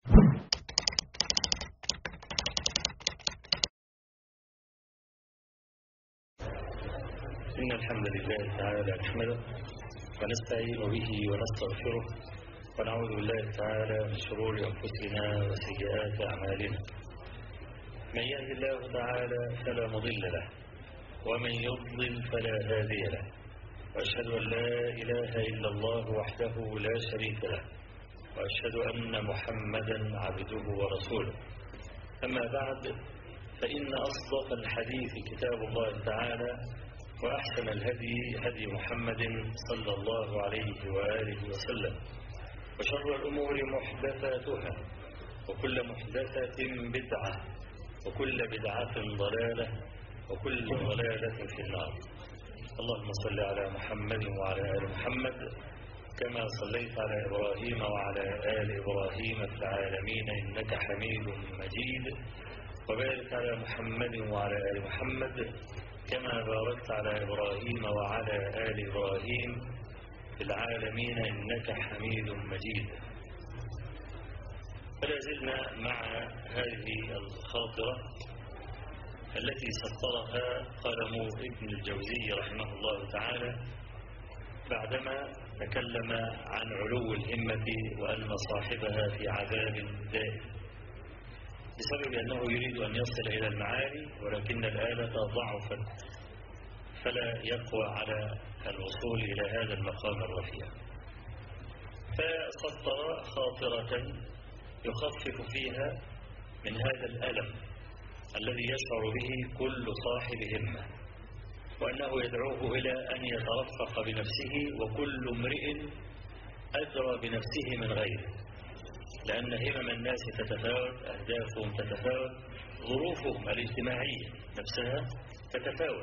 إن الحمد لله تعالى نحمده ونستعين به ونستغفره ونعوذ بالله تعالى من شرور أنفسنا وسيئات أعمالنا من يهد الله تعالى فلا مضل له ومن يضلل فلا هادي له وأشهد أن لا إله إلا الله وحده لا شريك له وأشهد أن محمدا عبده ورسوله أما بعد فإن أصدق الحديث كتاب الله تعالى وأحسن الهدي هدي محمد صلى الله عليه وآله وسلم وشر الأمور محدثاتها وكل محدثة بدعة وكل بدعة ضلالة وكل ضلالة في النار اللهم صل على محمد وعلى آل محمد كما صليت على إبراهيم وعلى آل إبراهيم في العالمين إنك حميد مجيد وبارك على محمد وعلى آل محمد كما باركت على إبراهيم وعلى آل إبراهيم في العالمين إنك حميد مجيد فلا زلنا مع هذه الخاطرة التي سطرها قلم ابن الجوزي رحمه الله تعالى بعدما تكلم عن علو الهمة وأن صاحبها في عذاب دائم بسبب أنه يريد أن يصل إلى المعالي ولكن الآلة ضعفت فلا يقوى على الوصول إلى هذا المقام الرفيع فسطر خاطرة يخفف فيها من هذا الألم الذي يشعر به كل صاحب همة وأنه يدعوه إلى أن يترفق بنفسه وكل امرئ أدرى بنفسه من غيره لأن همم الناس تتفاوت أهدافهم تتفاوت ظروفهم الاجتماعية نفسها تتفاوت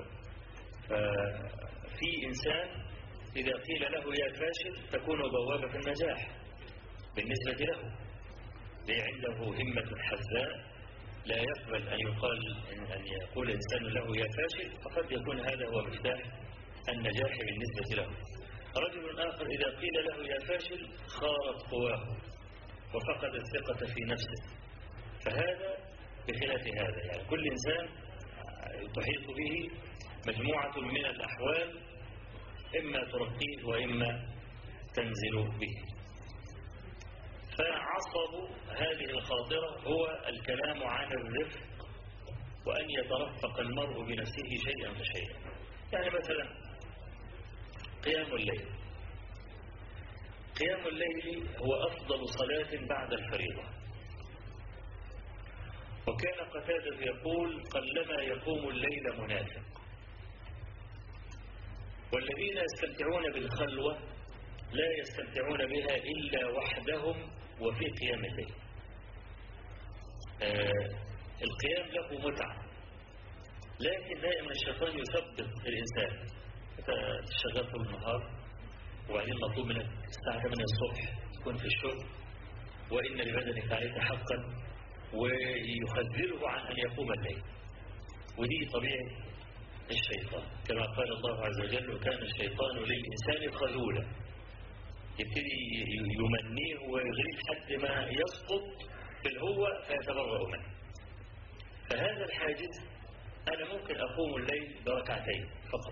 ففي إنسان إذا قيل له يا فاشل تكون بوابة النجاح بالنسبة له ليه عنده همة حذاء لا يقبل أن يقال أن يقول إنسان له يا فاشل فقد يكون هذا هو مفتاح النجاح بالنسبة له رجل آخر إذا قيل له يا فاشل خارت قواه وفقد الثقة في نفسه فهذا بخلاف هذا يعني كل إنسان تحيط به مجموعة من الأحوال إما ترقيه وإما تنزل به فعصب هذه الخاطرة هو الكلام عن الرفق وأن يترفق المرء بنفسه شيئا فشيئا يعني مثلا قيام الليل قيام الليل هو أفضل صلاة بعد الفريضة وكان قتادة يقول قلما يقوم الليل منافق والذين يستمتعون بالخلوة لا يستمتعون بها إلا وحدهم وفي قيام الليل آه القيام له متعة لكن دائما الشيطان يثبت الإنسان أنت شغال طول النهار وبعدين مطلوب منك الساعة 8 الصبح تكون في الشغل وإن لبدنك عليك حقا ويخذله عن أن يقوم الليل ودي طبيعة الشيطان كما قال الله عز وجل وكان الشيطان للإنسان خذولا يبتدي يمنيه ويغريه لحد ما يسقط في الهوة فيتبرأ منه فهذا الحاجز أنا ممكن أقوم الليل بركعتين فقط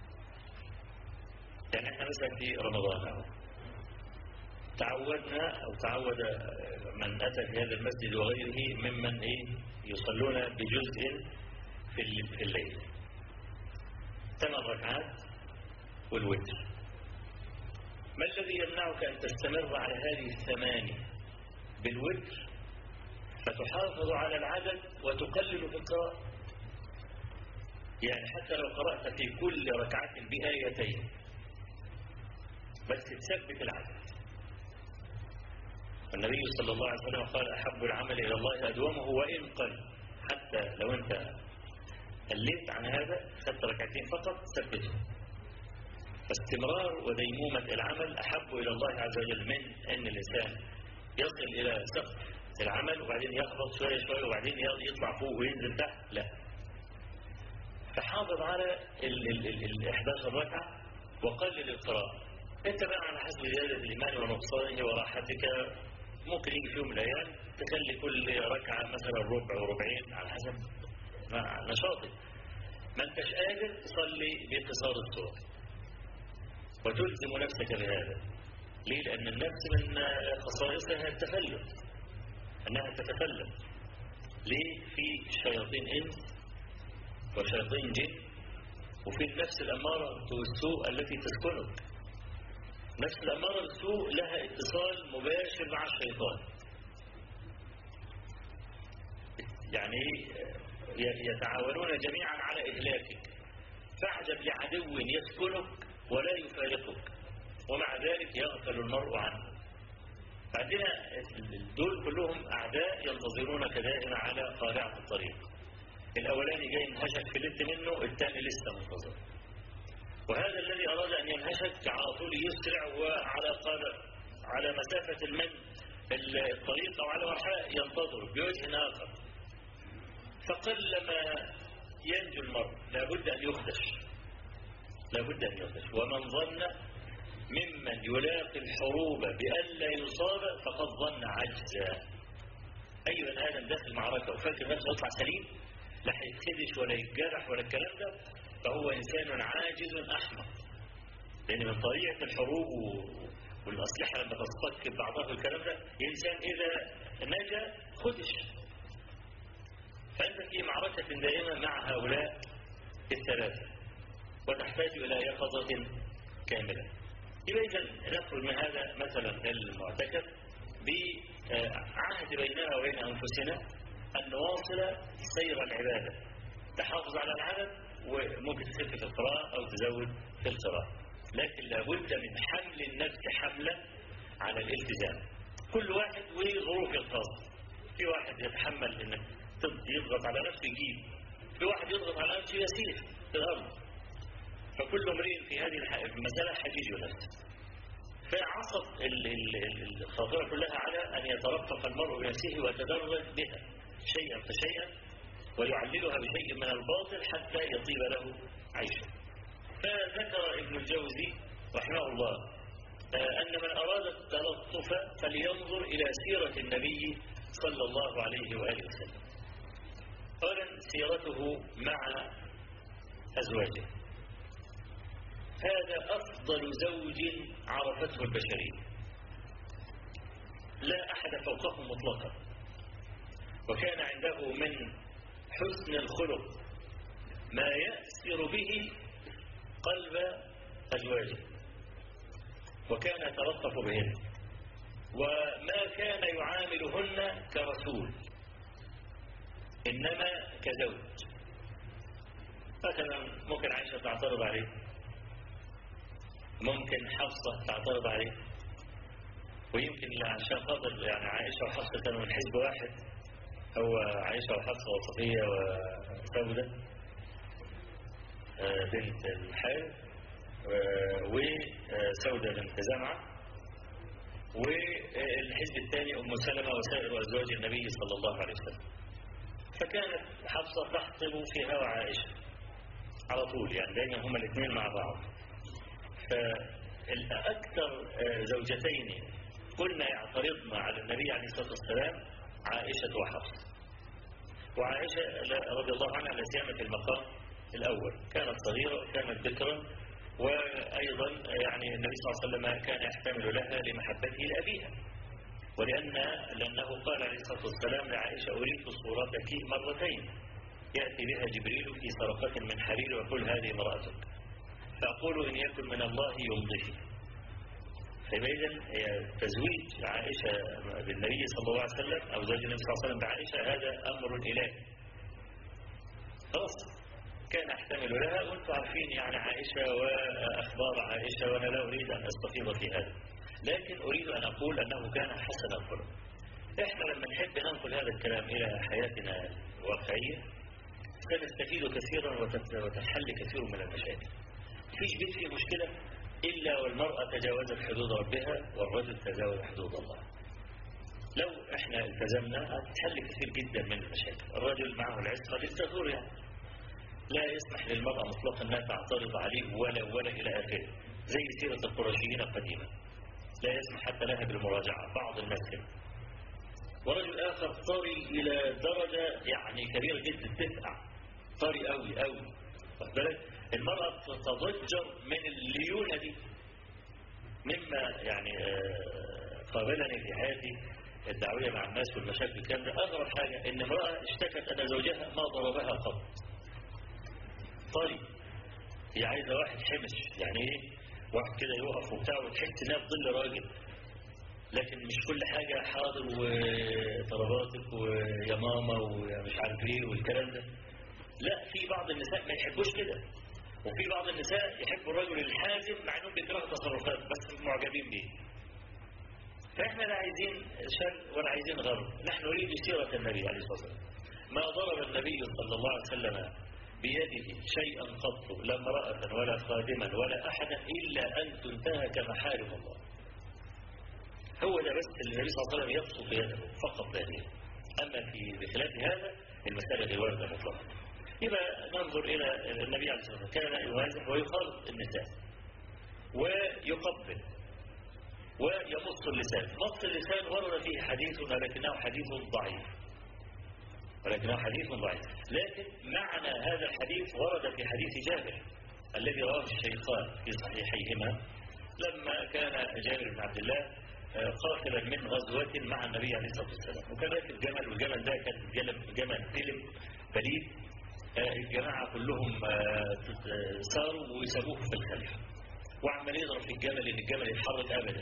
يعني احنا مثلا في رمضان أهو تعودنا أو تعود من أتى في هذا المسجد وغيره ممن إيه يصلون بجزء في الليل ثمان ركعات والوتر ما الذي يمنعك أن تستمر على هذه الثمانية بالوتر فتحافظ على العدد وتقلل في القراءة يعني حتى لو قرأت في كل ركعة بآيتين بس تثبت العدد النبي صلى الله عليه وسلم قال أحب العمل إلى الله أدومه وإن قل حتى لو أنت قليت عن هذا خدت ركعتين فقط ثبته فاستمرار وديمومة العمل أحب إلى الله عز وجل من أن الإنسان يصل إلى سقف العمل وبعدين يهبط شوية شوية وبعدين يطلع فوق وينزل تحت لا فحافظ على ال ال ال ال 11 ركعة وقلل القراءة انت بقى على حسب زيادة الإيمان ونقصانه وراحتك ممكن يجي في يوم من الأيام تخلي كل ركعة مثلا ربع وربعين على حسب نشاطك ما انتش قادر تصلي بقصار الصور وتلزم نفسك بهذا ليه لأن النفس من خصائصها التفلت أنها تتفلت ليه في شياطين إنس وشياطين جن وفي النفس الأمارة والسوء التي تسكنك نفس الأمارة بالسوء لها اتصال مباشر مع الشيطان يعني يتعاونون جميعا على إهلاكك فاعجب لعدو يسكنك ولا يفارقك ومع ذلك يغفل المرء عنه عندنا دول كلهم أعداء ينتظرونك دائما على قارعة الطريق الأولاني جاي ينهشك في لد منه الثاني لسه منتظر وهذا الذي أراد أن ينهشك على طول يسرع وعلى قدر على مسافة المن الطريق أو على وحاء ينتظر بوجه آخر فقلما ينجو المرء لابد أن يخدش لابد أن يخدش ومن ظن ممن يلاقي الحروب بألا يصاب فقد ظن عجزا أي بني آدم داخل معركة وفاكر نفسه يطلع سليم لا هيتخدش ولا يتجرح ولا الكلام ده فهو إنسان عاجز أحمق لأن من طبيعة الحروب والأسلحة لما تصطك بعضها الكلام ده إنسان إذا نجا خدش فأنت في معركة دائمة مع هؤلاء الثلاثة وتحتاج إلى يقظة كاملة يبقى إذا نخرج من هذا مثلا المعتكف بعهد بيننا وبين أنفسنا أن نواصل سير العبادة تحافظ على العدد وممكن تخف في القراءة أو تزود في القراءة لكن لابد من حمل النفس حملة على الالتزام كل واحد وظروفه الخاصة في واحد يتحمل انك يضغط على نفسه يجيب في واحد يضغط على نفسه يسير في الأرض فكل امرئ في هذه المسألة حجيج نفسه فعصت الخاطرة كلها على أن يترفق المرء بنفسه ويتدرج بها شيئا فشيئا ويعللها بشيء من الباطل حتى يطيب له عيشه فذكر ابن الجوزي رحمه الله أن من أراد التلطف فلينظر إلى سيرة النبي صلى الله عليه وآله وسلم أولا سيرته مع أزواجه هذا أفضل زوج عرفته البشرية لا أحد فوقه مطلقا وكان عنده من حسن الخلق ما يأسر به قلب أزواجه وكان يتلطف بهن وما كان يعاملهن كرسول إنما كزوج مثلا ممكن عائشة تعترض عليه ممكن حفصة تعترض عليه ويمكن عشان خاطر يعني عائشة وحفصة كانوا من حزب واحد هو عائشة وحفصة وصفية وسودة بنت الحارث وسودة بنت زمعة والحزب الثاني أم سلمة وسائر أزواج النبي صلى الله عليه وسلم فكانت حفصة تحطم في هوى عائشة على طول يعني دايما هما الاثنين مع بعض فالأكثر زوجتين كنا يعترضن على النبي عليه الصلاة والسلام عائشة وحفصة وعائشة رضي الله عنها لا سيما في المقام الأول كانت صغيرة كانت ذكرا وأيضا يعني النبي صلى الله عليه وسلم كان يحتمل لها لمحبته لأبيها ولأن لأنه قال عليه الصلاة والسلام لعائشة أريد صورتك مرتين يأتي بها جبريل في سرقة من حرير وقل هذه امرأتك فأقول إن يكن من الله يمضيه فإذا تزويج عائشة بالنبي صلى الله عليه وسلم أو زوج النبي صلى الله عليه وسلم بعائشة هذا أمر إلهي خلاص كان أحتمل لها وأنتم عارفين يعني عائشة وأخبار عائشة وأنا لا أريد أن أستفيض في هذا لكن أريد أن أقول أنه كان حسن الخلق إحنا لما نحب ننقل هذا الكلام إلى حياتنا الواقعية سنستفيد كثيرا وتنحل كثير من المشاكل فيش بيت فيه مشكلة إلا والمرأة تجاوزت حدود ربها والرجل تجاوز حدود الله لو احنا التزمنا هتحل كثير جدا من المشاكل الرجل معه العصمة ديكتاتور يعني لا يسمح للمرأة مطلقا أنها تعترض عليه ولا ولا إلى آخره زي سيرة القرشيين القديمة لا يسمح حتى لها بالمراجعة بعض الناس كده ورجل آخر والآخر طري إلى درجة يعني كبيرة جدا تسقع طري قوي قوي واخد بالك المرأة تتضجر من الليونة دي مما يعني قابلني في حياتي الدعوية مع الناس والمشاكل الكلام ده أغرب حاجة إن امرأة اشتكت أن زوجها ما ضربها قط طيب هي عايزة واحد حمش يعني إيه واحد كده يقف وبتاع وتحس إنها في ظل راجل لكن مش كل حاجة حاضر وطلباتك ويا ماما ومش عارف ايه والكلام ده لا في بعض النساء ما يحبوش كده وفي بعض النساء يحبوا الرجل الحازم مع انهم بيكرهوا تصرفات بس معجبين بيه فاحنا لا عايزين شر ولا عايزين غرب نحن نريد سيرة النبي عليه الصلاة والسلام ما ضرب النبي صلى الله عليه وسلم بيده شيئا قط لا امرأة ولا خادما ولا أحدا إلا أن تنتهك محارم الله هو ده بس اللي النبي صلى الله عليه وسلم يبسط يده فقط ذلك أما في بخلاف هذا المسألة غير واردة مطلقا يبقى ننظر إلى النبي عليه الصلاة والسلام كان يوازح ويخالط النساء ويقبل ويمص اللسان مص اللسان ورد فيه حديث ولكنه حديث ضعيف ولكنه حديث ضعيف لكن معنى هذا الحديث ورد في حديث جابر الذي رواه الشيخان في صحيحيهما لما كان جابر بن عبد الله قاتلا من غزوة مع النبي عليه الصلاة والسلام وكان راكب جمل والجمل ده كان جمل, جمل فيلم بليد الجماعة كلهم ساروا وسابوه في الخلف وعمال يضرب في الجمل ان الجمل يتحرك ابدا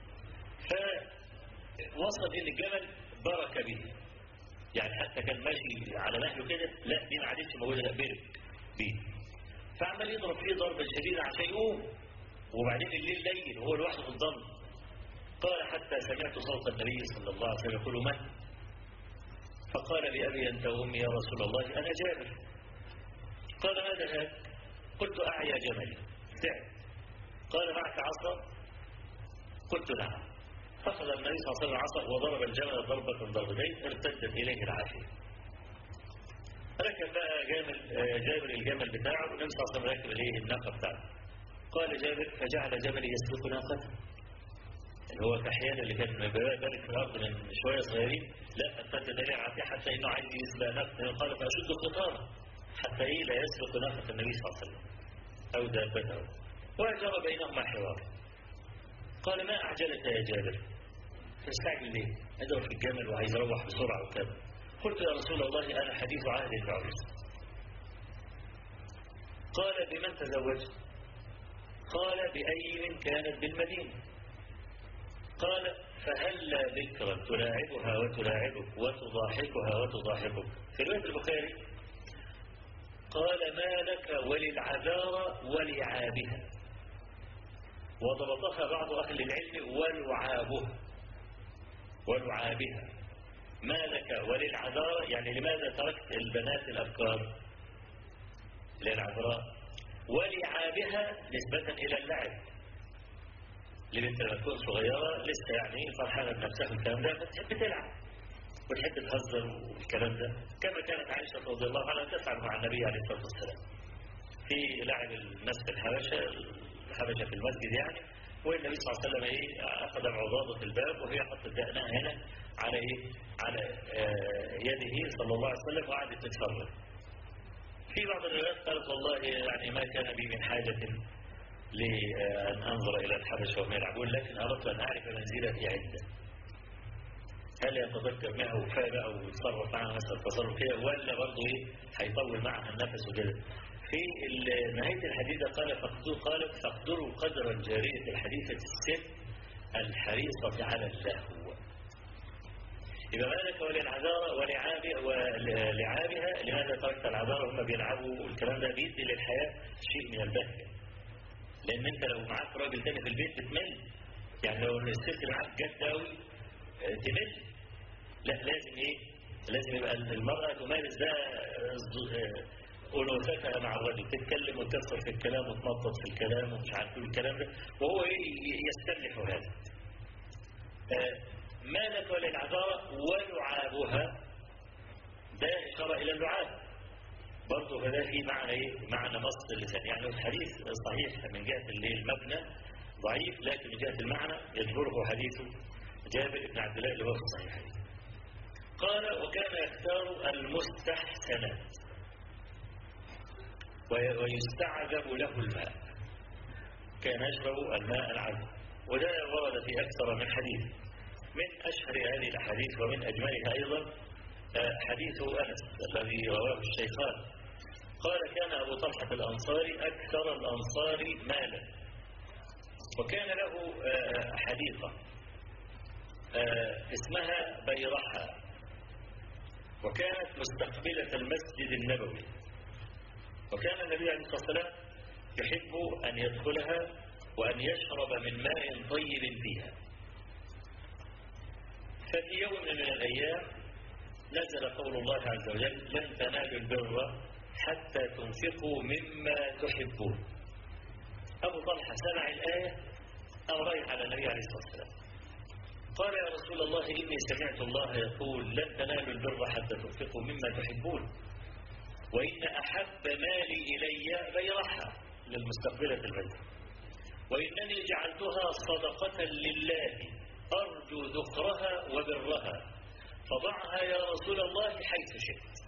فوصل ان الجمل برك به يعني حتى كان ماشي على مهله كده لا دي ما عادتش موجوده لا برك بيه فعمال يضرب فيه ضربه شديده عشان يقوم وبعدين الليل ليل وهو لوحده في الضلمه قال حتى سمعت صوت النبي صلى الله عليه وسلم يقول من فقال بأبي أنت وأمي يا رسول الله أنا جابر قال ماذا هذا قلت أعيا جملي تعب قال معك عصا قلت نعم فأخذ النبي صلى الله عليه وسلم عصا وضرب الجمل ضربة ضربتين ارتدت إليه العافية ركب بقى جامل جابر الجمل بتاعه والنبي صلى الله عليه وسلم ركب إليه الناقة بتاعته قال جابر فجعل جملي يسلك ناقته اللي هو كحيان اللي كان بارك في الأرض من شوية صغيرين لا ارتد إليه العافية حتى إنه عايز يسبق ناقته قال فأشد خطامه حتى إيه لا يسبق ناقة النبي صلى الله عليه وسلم أو دابته وأجر بينهما حوار قال ما أعجلك يا جابر تستعجل ليه أدور في الجمل وعايز أروح بسرعة وكذا قلت يا رسول الله أنا حديث عهد بعروس قال بمن تزوجت قال بأي كانت بالمدينة قال فهلا بكرا تلاعبها وتلاعبك وتضاحكها وتضاحكك في رواية البخاري قال ما لك وللعذارى ولعابها وضبطها بعض أهل العلم ولعابها ولعابها ما لك وللعذارى يعني لماذا تركت البنات الأبكار للعذراء ولعابها نسبة إلى اللعب لبنت لما تكون صغيرة لسه يعني فرحانة بنفسها الكلام ده فتحب تلعب وتحب تهزر والكلام ده كما كانت عائشة رضي الله عنها تفعل مع النبي عليه الصلاة والسلام في لعب الناس في الحبشة الحبشة في المسجد يعني والنبي صلى الله عليه وسلم ايه اخذ بعضاضة الباب وهي حطت دقنها هنا على ايه على آه يده صلى الله عليه وسلم وقعدت تتفرج في بعض الروايات قالت والله يعني ما كان بي من حاجة لأن أنظر إلى الحبشة وهم يلعبون لكن أردت أن أعرف منزلتي عنده هل يتذكر معه وفاء أو يتصرف معها مثلا تصرف كده ولا برضه إيه هيطول معها النفس وكده في نهاية الحديث قال فاقدروا قال فاقدروا قدر الجارية الحديثة الست الحريصة على اللهو يبقى مالك وللعذارى ولعاب ولعابها لماذا تركت العذارى هم بيلعبوا الكلام ده بيدي للحياة شيء من البهجة لأن أنت لو معاك راجل تاني في البيت بتمل يعني لو الست معاك جد قوي تمل لا لازم إيه لازم يبقى المرأة تمارس ده أنوثتها مع الرجل تتكلم وتكسر في الكلام وتنطط في الكلام ومش عارف الكلام ده وهو إيه يستملح هذا مالك وللعذارى ولعابها ده إشارة إلى اللعاب برضه فده في معنى ايه معنى مص اللسان يعني الحديث صحيح من جهة اللي المبنى ضعيف لكن من جهة المعنى يجبره حديث جابر بن عبد الله اللي هو في الصحيحين قال وكان يختار المستحسنات ويستعذب له الماء كان يشرب الماء العذب وده ورد في أكثر من حديث من أشهر هذه الأحاديث ومن أجملها أيضا حديث أنس الذي رواه الشيخان قال كان أبو طلحة الأنصاري أكثر الأنصار مالا وكان له حديقة اسمها بيرحة وكانت مستقبلة المسجد النبوي وكان النبي عليه الصلاة والسلام يحب أن يدخلها وأن يشرب من ماء طيب فيها ففي يوم من الأيام نزل قول الله عز وجل لن تنالوا البر حتى تنفقوا مما تحبون أبو طلحة سمع الآية أو رايح على النبي عليه الصلاة والسلام قال يا رسول الله إني سمعت الله يقول لن تنالوا البر حتى تنفقوا مما تحبون وإن أحب مالي إلي بيرحة للمستقبلة المسجد وإنني جعلتها صدقة لله أرجو ذكرها وبرها فضعها يا رسول الله حيث شئت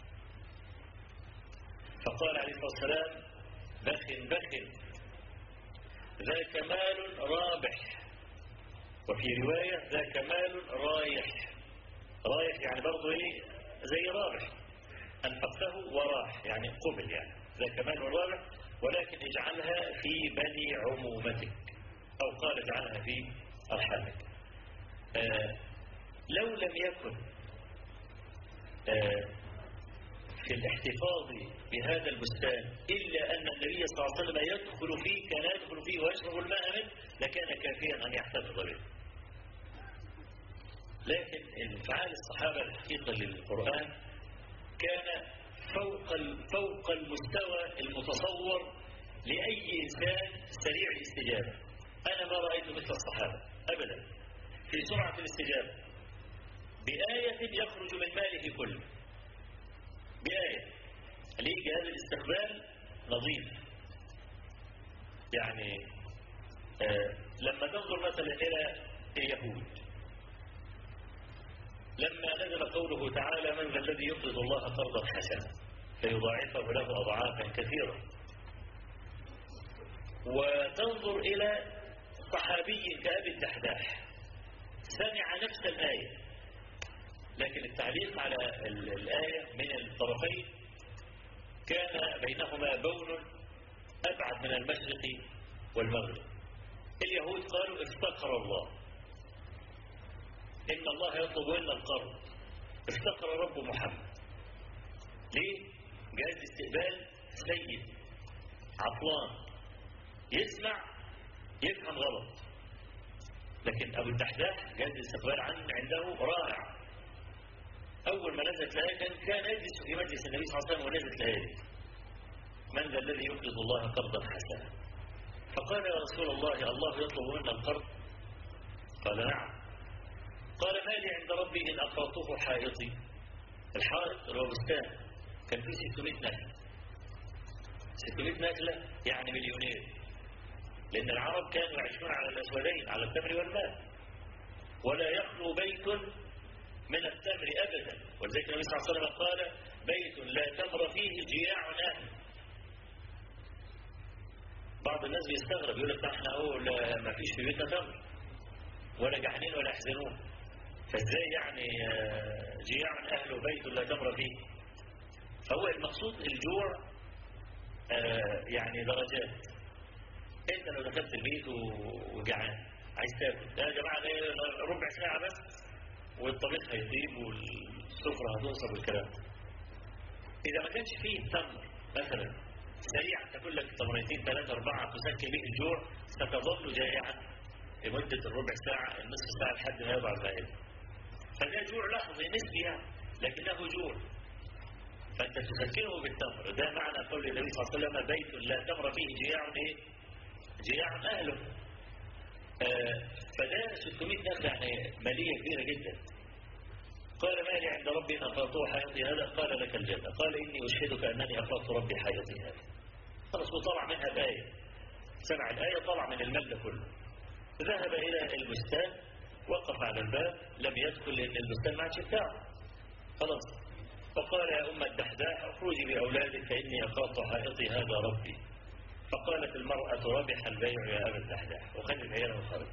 فقال عليه الصلاة والسلام بخ بخ ذاك مال رابح وفي رواية ذاك مال رايح رايح يعني برضه ايه زي رابح أنفقته وراح يعني قبل يعني ذاك مال رابح ولكن اجعلها في بني عمومتك أو قال اجعلها في أرحامك آه لو لم يكن آه في الاحتفاظ بهذا البستان إلا أن النبي صلى الله عليه وسلم يدخل فيه كان يدخل فيه ويشرب الماء منه لكان كافيا أن يحتفظ به لكن انفعال الصحابة الحقيقة للقرآن كان فوق فوق المستوى المتصور لأي إنسان سريع الاستجابة أنا ما رأيت مثل الصحابة أبدا في سرعة الاستجابة بآية يخرج من ماله كله بآية اللي يجي هذا الاستقبال نظيف يعني آه لما تنظر مثلا إلى اليهود لما نزل قوله تعالى من ذا الذي يقرض الله قرضا حسنا فيضاعفه له أضعافا كثيرة وتنظر إلى صحابي كأبي الدحداح سمع نفس الآية لكن التعليق على الآية من الطرفين كان بينهما بون أبعد من المشرق والمغرب اليهود قالوا افتقر الله إن الله يطلب منا القرض افتقر رب محمد ليه؟ جاز استقبال سيد عطلان يسمع يفهم غلط لكن أبو الدحداح جاز الاستقبال عنده رائع أول ما نزلت الآية كان كان يجلس في مجلس النبي صلى الله عليه وسلم ونزلت الآية من ذا الذي يقرض الله قرضا حسنا فقال يا رسول الله الله يطلب منا القرض قال نعم قال ما لي عند ربي إن أقرضته حائطي الحائط اللي هو بستان كان فيه 600 نخلة 600 نخلة يعني مليونين لأن العرب كانوا يعيشون على الأسودين على التمر والماء ولا يخلو بيت من التمر أبدا ولذلك النبي صلى الله عليه وسلم قال بيت لا تمر فيه جياع أهل بعض الناس بيستغرب يقول لك احنا اهو ما فيش في بيتنا تمر ولا جعانين ولا يحزنون فازاي يعني جياع أهل بيت لا تمر فيه فهو المقصود الجوع يعني درجات انت لو دخلت البيت وجعان عايز تاكل يا جماعه ده ربع ساعه بس والطبيخ هيطيب والسفره هتنصب والكلام اذا ما كانش فيه تمر مثلا سريع تاكل لك تمرتين ثلاثه اربعه تسكن به الجوع ستظل جائعا لمده الربع ساعه النصف ساعه لحد ما يضع الفائده فده جوع لحظي نسبي يعني لكنه جوع فانت تسكنه بالتمر ده معنى قول النبي صلى الله عليه وسلم بيت لا تمر فيه جياع ايه جياع اهله آه فده 600 نخله يعني ماليه كبيره جدا قال ما لي عند ربي ان افرطه حياتي هذا قال لك الجنه قال اني اشهدك انني افرطت ربي حياتي هذا خلاص وطلع منها بايه سمع الايه طلع من المال ده كله ذهب الى البستان وقف على الباب لم يدخل لان البستان ما عادش بتاعه خلاص فقال يا أم الدحداح اخرجي بأولادك فإني أخاف حائطي هذا ربي فقالت المرأة ربح البيع يا أبا الدحداح وخلت عيالها وخرجت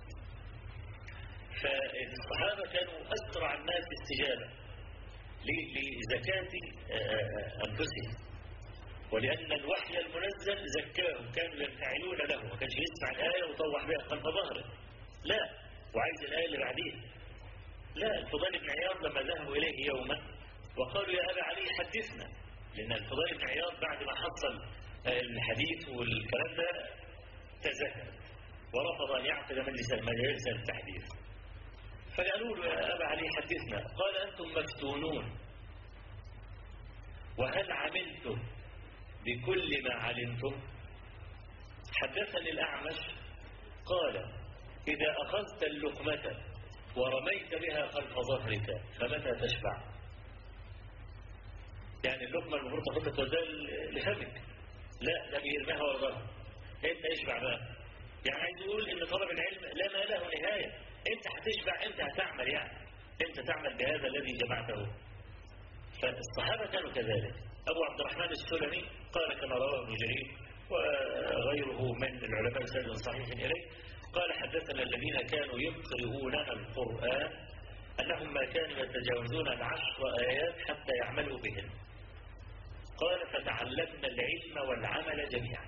فالصحابة كانوا أسرع الناس استجابة لزكاة أنفسهم ولأن الوحي المنزل زكاهم كانوا ينفعلون له ما كانش يسمع الآية وطوح بها خلف ظهره لا وعايز الآية اللي بعديها لا الفضيل بن عياض لما ذهبوا إليه يوما وقالوا يا أبا علي حدثنا لأن الفضيل بن عياض بعد ما حصل الحديث والكلام ده تزهد ورفض أن يعقد مجلس مجالس التحديث فقالوا له يا أبا علي حدثنا قال أنتم مفتونون وهل عملتم بكل ما علمتم حدثني الأعمش قال إذا أخذت اللقمة ورميت بها خلف ظهرك فمتى تشبع يعني اللقمة المفروض تاخدها توديها لفمك لا ده بيرميها ورا ظهرك انت اشبع بقى يعني عايز يقول ان طلب العلم لا ما له نهاية انت هتشبع انت هتعمل يعني انت تعمل بهذا الذي جمعته فالصحابة كانوا كذلك أبو عبد الرحمن السلمي قال كما رواه ابن جرير وغيره من العلماء سند صحيح إليه قال حدثنا الذين كانوا يقرؤوننا القرآن أنهم ما كانوا يتجاوزون العشر آيات حتى يعملوا بهن قال فتعلمنا العلم والعمل جميعا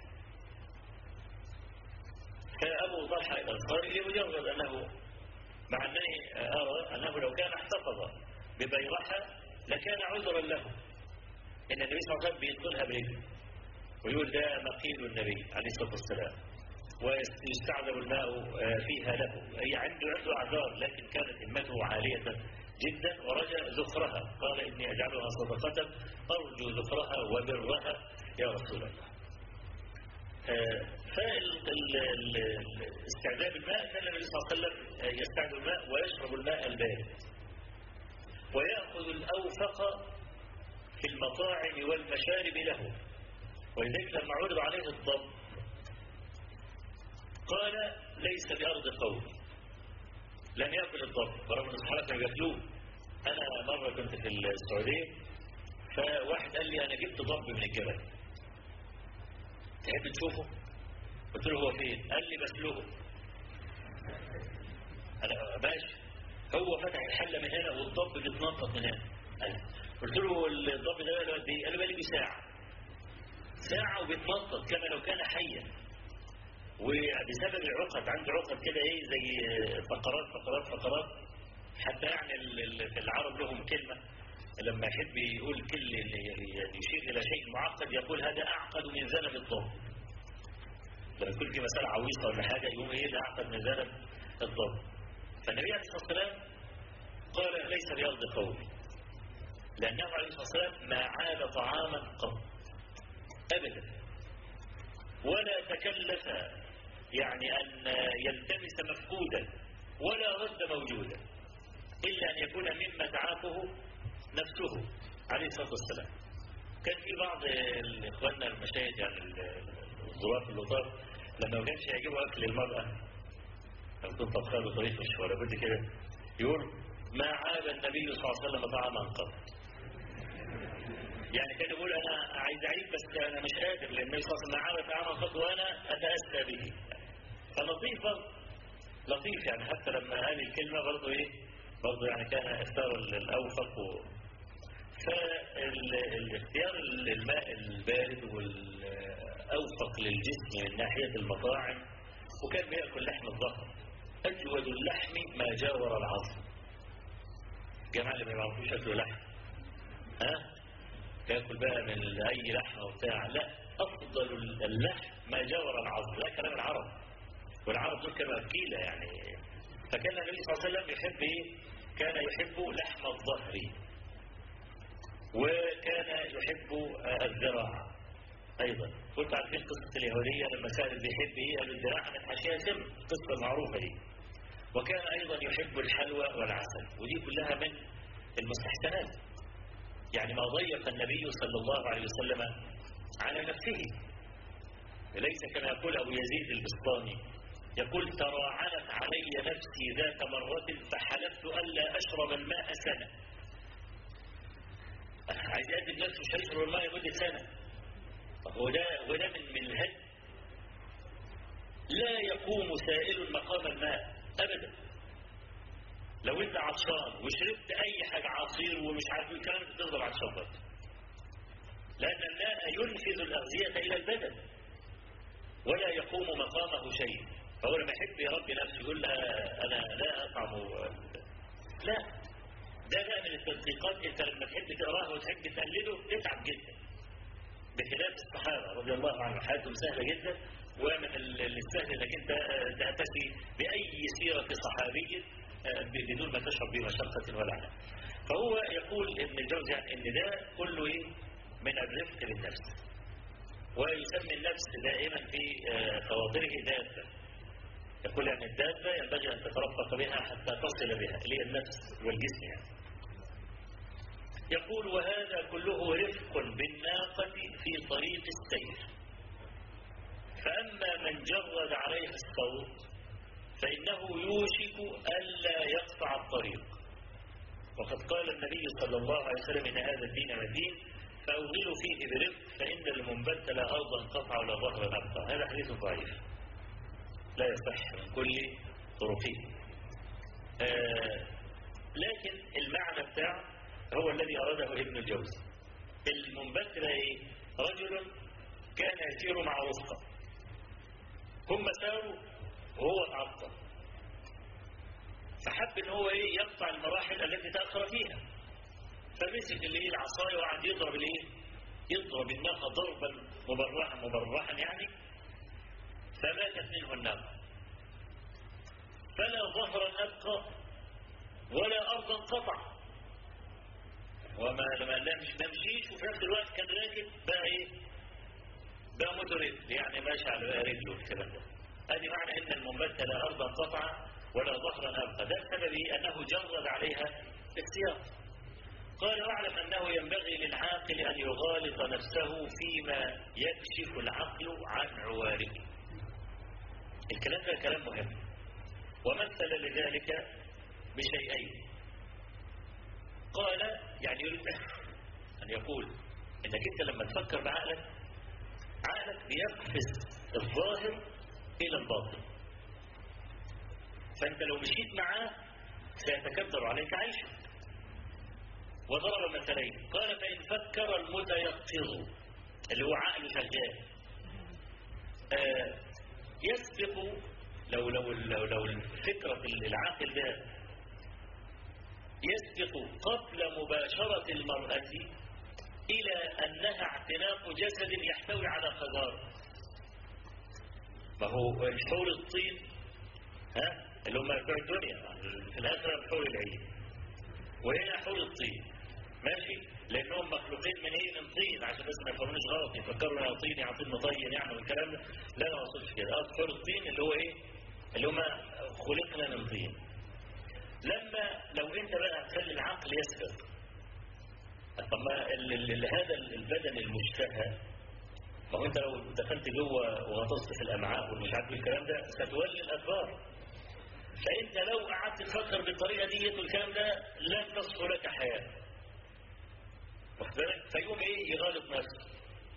فأبو طلحة الأنصاري لمجرد أنه مع أنني أرى أنه لو كان احتفظ ببيرحة لكان عذرا له إن النبي صلى الله عليه وسلم بيدخلها برجله ويقول ده مقيل النبي عليه الصلاة والسلام ويستعذب الماء فيها له هي عنده عنده أعذار لكن كانت همته عالية جدا ورجى ذخرها قال إني أجعلها صدقة أرجو ذخرها وبرها يا رسول الله فاستعداد الماء كان النبي صلى الله عليه وسلم يستعد الماء ويشرب الماء البارد ويأخذ الأوفق في المطاعم والمشارب له ولذلك لما عرض عليه الضب قال ليس بأرض قوم لم يأكل الضب برغم أن الصحابة كانوا يأكلوه أنا مرة كنت في السعودية فواحد قال لي أنا جبت ضب من الجبل تحب تشوفه؟ قلت له هو فين؟ قال لي بسلوه أنا ماشي هو فتح الحلة من هنا والضب بيتنطط من هنا قلت له الضب ده قال لي قال لي ساعة ساعة وبيتنطط كما لو كان حيا وبسبب العقد عنده عقد كده ايه زي فقرات فقرات فقرات حتى يعني في العرب لهم كلمة لما يحب يقول كل يشير إلى شيء معقد يقول هذا أعقد من ذنب الضب لما يكون في مسألة عويصة ولا حاجة يقوم ايه ده أعقد من ذنب الضب فالنبي عليه الصلاة والسلام قال ليس بأرض قومي لأنه عليه الصلاة والسلام ما عاد طعاما قط أبدا ولا تكلف يعني أن يلتمس مفقودا ولا رد موجودا إلا أن يكون مما تعافه نفسه عليه الصلاة والسلام كان في بعض إخواننا المشاهد يعني الظراف اللطاف لما ما كانش يعجبه أكل المرأة لو كنت طبخها له طريق مش ولا بد كده يقول ما عاب النبي صلى الله عليه وسلم طعاما قط يعني كان يقول انا عايز اعيد بس انا مش قادر لان النبي صلى الله عليه وسلم عمل طعاما قط وانا اتاسى به فلطيف لطيف يعني حتى لما قال الكلمه برضه ايه برضه يعني كان اختار الاوفق و... فالاختيار الماء البارد والاوفق للجسم من ناحيه المطاعم وكان بياكل لحم الظهر اجود اللحم ما جاور العظم الجماعه اللي ما يعرفوش ياكلوا لحم ها تاكل بقى من اي لحمه وبتاع لا افضل اللحم ما جاور العظم لا كلام العرب والعرب دول كانوا اكيله يعني فكان النبي صلى الله عليه وسلم يحب ايه كان يحب لحم الظهر وكان يحب الذراع ايضا قلت عارفين قصه اليهوديه لما سالت بيحب ايه قالوا الذراع من حاشيه سم القصه المعروفه دي وكان ايضا يحب الحلوى والعسل ودي كلها من المستحسنات يعني ما ضيق النبي صلى الله عليه وسلم على نفسه ليس كما يقول أبو يزيد البسطامي يقول تراعنت علي نفسي ذات مرة فحلفت ألا أشرب الماء سنة يعذب نفسه مش هيشرب الماء لمدة سنة هو ده وده من من الهد لا يقوم سائل مقام الماء أبدا لو انت عطشان وشربت اي حاجة عصير ومش عارف الكلام ده تفضل عطشان برضه لأن الماء ينفذ الأغذية إلى البدن ولا يقوم مقامه شيء فهو لما يحب يربي نفسه يقول لا أنا لا أطعم لا ده بقى من التدقيقات انت لما تحب تقراها وتحب تقلده تتعب جدا بخلاف الصحابة رضي الله عنهم حياتهم سهلة جدا ومن السهل انك انت تأتي بأي سيرة صحابي بدون ما تشعر بمشقة ولا عناء فهو يقول ابن الجوزي يعني ان ده كله ايه من الرفق بالنفس ويسمي النفس دائما في خواطره دابة يقول يعني الدابة ينبغي أن تترفق بها حتى تصل بها اللي هي النفس والجسم يعني يقول وهذا كله رفق بالناقة في طريق السير فأما من جرد عليها الصوت فإنه يوشك ألا يقطع الطريق وقد قال النبي صلى الله عليه وسلم إن هذا الدين مدين فأوغلوا فيه برفق فإن المنبت لا أرضا قطع ولا ظهر أبقى هذا حديث ضعيف لا يصح من كل طرقه آه لكن المعنى بتاع هو الذي أراده ابن الجوزي المنبت ده إيه؟ رجل كان يسير مع رفقة هم ساروا وهو تعطل فحب ان هو ايه يقطع المراحل التي تأخر فيها فمسك اللي هي العصاية وقعد يضرب الايه يضرب الناقة ضربا مبرحا مبرحا يعني فماتت منه الناقة فلا ظهرا أبقى ولا أرضا قطع وما لما لا مش نمشيش وفي نفس الوقت كان راكب بقى ايه بقى مترد يعني ماشي على رجله والكلام ده هذه معنى ان المنبت لا ارضا قطع ولا ظهرا ابقى ده بسبب انه جرد عليها السياق قال واعلم انه ينبغي للعاقل ان يغالط نفسه فيما يكشف العقل عن عوارضه الكلام ده كلام مهم ومثل لذلك بشيئين قال يعني يريد أن يقول إنك أنت لما تفكر بعقلك عقلك بيقفز الظاهر إلى الباطن فأنت لو مشيت معاه سيتكبر عليك عيشك وضرب مثلين قال فإن فكر المتيقظ اللي هو عقله شغال آه يسبق لو لو لو لو الفكرة العاقل ده يسبق قبل مباشرة المرأة إلى أنها اعتناق جسد يحتوي على قذار ما هو الحور الطين ها اللي هم بتوع الدنيا في الآخرة الحور العين وهنا حور الطين ماشي لأنهم مخلوقين من إيه من طين عشان بس ما يفهمونيش غلط يفكروا إن طين يعني طين مطين يعني والكلام ده لا ما وصلش كده أه حور الطين اللي هو إيه اللي هم خلقنا من طين لما لو انت بقى تخلي العقل يسبق طب ما هذا البدن المشتهى ما هو انت لو دخلت جوه وغطست في الامعاء ومش عارف الكلام ده ستولي الاثار فانت لو قعدت تفكر بالطريقه ديت والكلام ده لن تصح لك حياه واخد بالك فيقوم ايه يغالط نفسه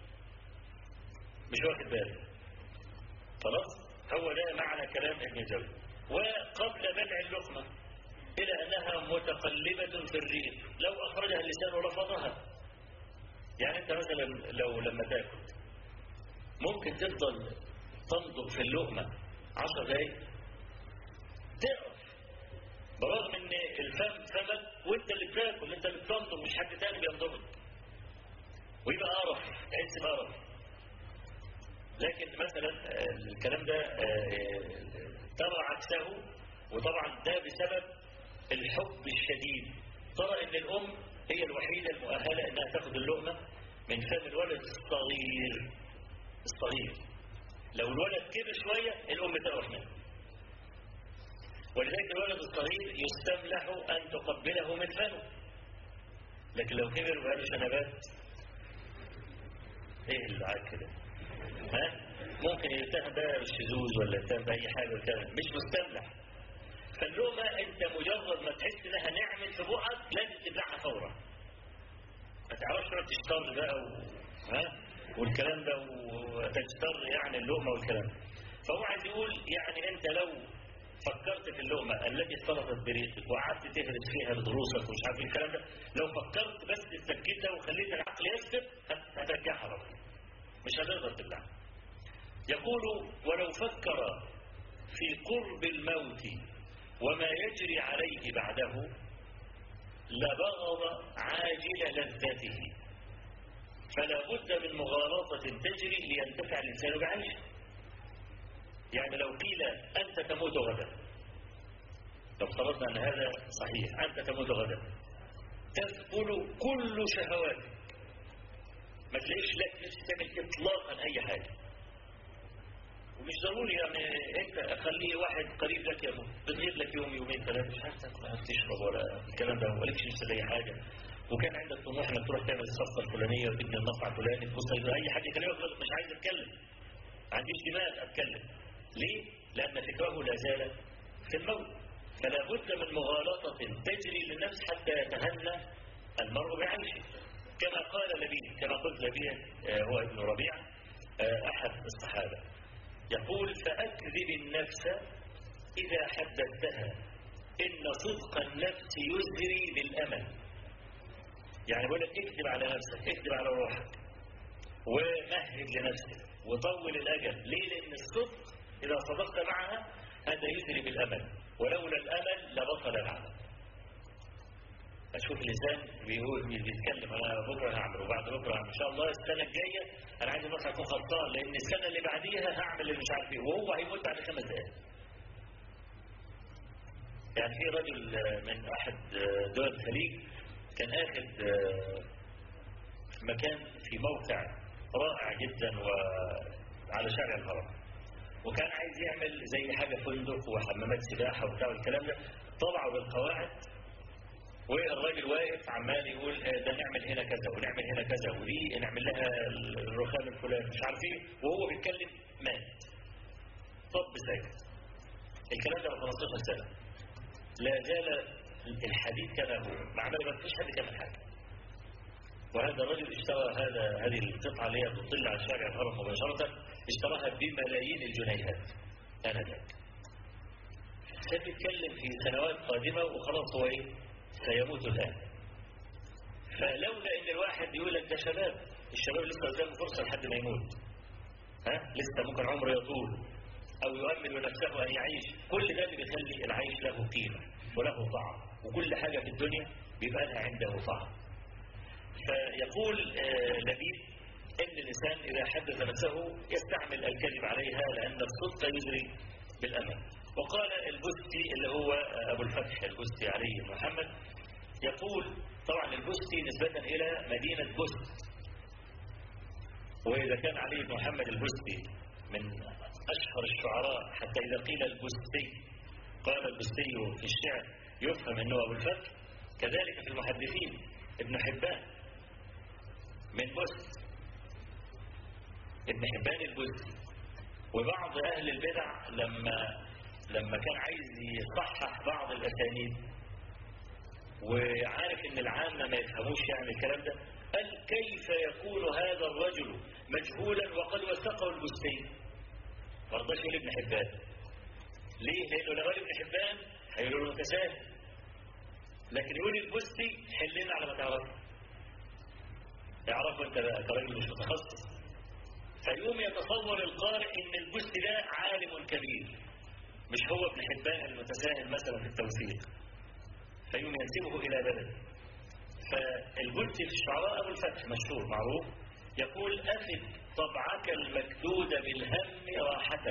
مش واخد باله خلاص هو ده معنى كلام ابن جوزي وقبل بلع اللقمه إلى أنها متقلبة في الريق لو أخرجها اللسان ورفضها يعني أنت مثلا لو لما تاكل ممكن تفضل تمضغ في اللقمة عشر دقايق تقف برغم ان الفم فمك وانت اللي بتاكل انت اللي بتمضغ مش حد تاني بيمضغك ويبقى قرف تحس بقرف لكن مثلا الكلام ده ترى عكسه وطبعا ده بسبب الحب الشديد ترى ان الام هي الوحيدة المؤهلة انها تاخد اللقمة من فم الولد الصغير الصغير لو الولد كبر شوية الام تقف منه ولذلك الولد الصغير يستملح ان تقبله من فمه لكن لو كبر وقال شنبات ايه اللي عاد كده ها ممكن يتهم بقى بالشذوذ ولا يتهم بأي حاجة وكذا مش مستملح فاللقمة انت مجرد ما تحس انها نعمل في بقك لازم تبلعها فورا ما تعرفش تقعد تشتر بقى و... ها والكلام ده وتجتر يعني اللقمة والكلام ده فهو عايز يقول يعني انت لو فكرت في اللقمة التي اختلطت بريقك وقعدت تهرس فيها بدروسك ومش عارف الكلام ده لو فكرت بس استكتها وخليت العقل يسكت هترجعها ربنا مش هتقدر تبلعها يقول ولو فكر في قرب الموت وما يجري عليه بعده لبغض عاجل لذته فلا بد من مغالطة تجري لينتفع الإنسان بعيشه يعني لو قيل أنت تموت غدا لو افترضنا أن هذا صحيح أنت تموت غدا تثقل كل شهواتك ما تلاقيش لك نفس تعمل إطلاقا أي حاجة ومش ضروري يعني انت خليه واحد قريب لك يموت بتغيب لك يوم يومين ثلاثه مش عارف تاكل عارف تشرب ولا الكلام ده مالكش نفس لاي حاجه وكان عندك طموح انك تروح تعمل الصفقه الفلانيه وتبني المصنع الفلاني تبص اي حد يكلمك مش عايز اتكلم ما عنديش دماغ اتكلم ليه؟ لان فكره لا زال في الموت فلا بد من مغالطه تجري للنفس حتى يتهنى المرء بعيشه كما قال لبيد كما قلت لبيد هو ابن ربيع احد الصحابه يقول فأكذب النفس إذا حدثتها إن صدق النفس يزري بالأمل يعني بقول لك اكذب على نفسك اكذب على روحك ومهد لنفسك وطول الأجل ليه لأن الصدق إذا صدقت معها هذا يزري بالأمل ولولا الأمل لبطل العمل أشوف لسان بيقول بيتكلم أنا بكرة هعمل وبعد بكرة هعمل إن شاء الله السنة الجاية أنا عايز المسرح أكون خلصان لأن السنة اللي بعديها هعمل اللي مش عارف إيه وهو هيموت بعد خمس دقايق. يعني في رجل من أحد دول الخليج كان آخذ مكان في موقع رائع جدا وعلى شارع الهرم وكان عايز يعمل زي حاجة فندق وحمامات سباحة وبتاع والكلام ده طلعوا بالقواعد والراجل واقف عمال يقول ده نعمل هنا كذا ونعمل هنا كذا ودي نعمل لها الرخام الفلاني مش عارف ايه وهو بيتكلم مات طب ساكت الكلام ده من 15 سنه لا زال الحديث كما هو مع ما فيش حد كان حاجه وهذا الرجل اشترى هذا هذه القطعه اللي هي بتطل على شارع الهرم مباشره اشتراها بملايين الجنيهات انذاك سيتكلم في سنوات قادمه وخلاص هو ايه سيموت الآن فلولا ان الواحد يقول لك ده شباب الشباب لسه قدامه فرصة لحد ما يموت ها لسه ممكن عمره يطول او يؤمن نفسه ان يعيش كل ده اللي بيخلي العيش له قيمة وله طعم وكل حاجة في الدنيا بيبقى لها عنده طعم فيقول آه لبيب ان الانسان اذا حدث نفسه يستعمل الكذب عليها لان الصدق يجري بالامل وقال البستي اللي هو أبو الفتح البستي عليه محمد يقول طبعا البستي نسبة إلى مدينة بست وإذا كان علي بن محمد البستي من أشهر الشعراء حتى إذا قيل البستي قال البستي في الشعر يفهم أنه أبو الفتح كذلك في المحدثين ابن حبان من بست ابن حبان البستي وبعض أهل البدع لما لما كان عايز يصحح بعض الأسانيد وعارف ان العامة ما يفهموش يعني الكلام ده قال كيف يكون هذا الرجل مجهولا وقد وثقه البستين ما رضاش يقول ابن حبان ليه لانه لو قال ابن حبان هيقولوا له متساهل لكن يقول البستي حلنا على ما تعرفه يعرفه انت كراجل مش متخصص فيقوم يتصور القارئ ان البستي ده عالم كبير مش هو ابن حبان المتساهل مثلا في التوثيق فيوم ينسبه إلى بلد فالبلتي في الشعراء أبو الفتح مشهور معروف يقول أفد طبعك المكدود بالهم راحة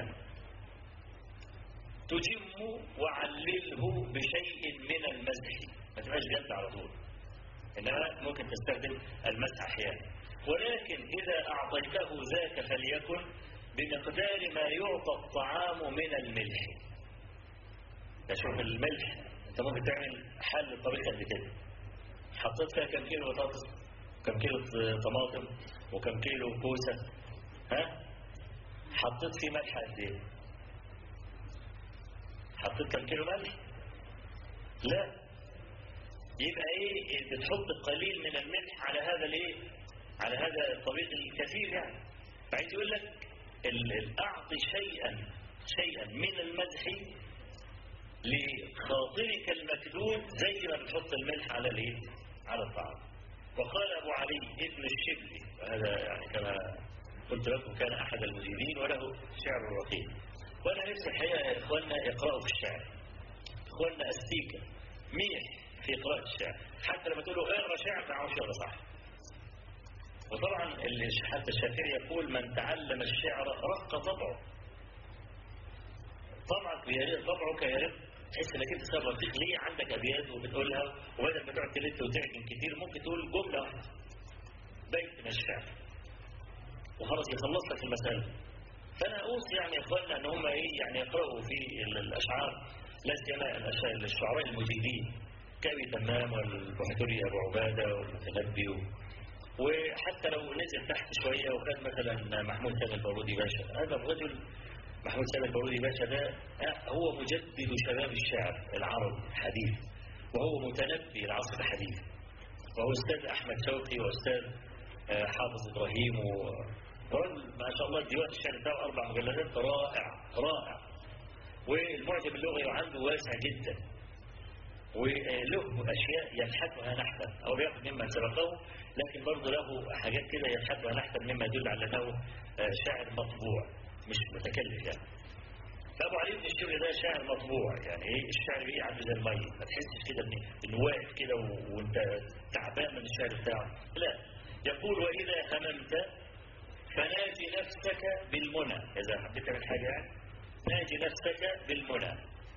تجم وعلله بشيء من المزح ما تبقاش جد على طول إنما ممكن تستخدم المزح أحيانا ولكن إذا أعطيته ذاك فليكن بمقدار ما يعطى الطعام من الملح شوف الملح انت ممكن تعمل حل الطريقة قد كده حطيت فيها كم كيلو بطاطس كم كيلو طماطم وكم كيلو كوسة ها حطيت فيه ملح قد ايه حطيت كم كيلو ملح لا يبقى ايه بتحط قليل من الملح على هذا الايه على هذا الطبيخ الكثير يعني فعايز يقول لك اعطي شيئا شيئا من المدح لخاطرك المكدود زي ما بتحط الملح على الايه على الطعام وقال ابو علي ابن الشبلي وهذا يعني كما قلت لكم كان احد المجيبين وله شعر رقيق وانا نفسي الحقيقه يا اخواننا يقراوا في الشعر اخواننا استيكا ميح في قراءه الشعر حتى لما تقول له اقرا شعر ما عارفش يقرا صح وطبعا حتى الشافعي يقول من تعلم الشعر رق طبعه طبعك يرق طبعك يرق تحس انك انت سبب رقيق ليه عندك ابيات وبتقولها وبدل ما تقعد تلت وتعجن كتير ممكن تقول جمله واحده بيت من الشعر وخلاص يخلص لك المساله فانا اوصي يعني يا اخواننا ان هم ايه يعني يقراوا في الاشعار لا سيما الشعراء المجيدين كابي تمام والبحتري ابو عباده والمتنبي وحتى لو نزل تحت شويه وكان مثلا محمود سامي البارودي باشا هذا الرجل محمود سامي البارودي باشا ده هو مجدد شباب الشعر العربي الحديث وهو متنبي العصر الحديث وهو استاذ احمد شوقي واستاذ حافظ ابراهيم ورجل ما شاء الله ديوان الشعر بتاعه اربع مجلدات رائع رائع والمعجم اللغوي عنده واسع جدا وله اشياء ينحتها نحتا او ياخذ مما سبقه لكن برضه له حاجات كده ينحتها نحتا مما يدل على انه شاعر مطبوع مش متكلف يعني فابو علي بن الشبل ده شاعر مطبوع يعني ايه الشعر ايه عامل زي الميه ما تحسش كده ان انه واقف كده وانت تعبان من الشعر بتاعه لا يقول واذا هممت فناجي نفسك بالمنى اذا حبيت تعمل حاجه يعني ناجي نفسك بالمنى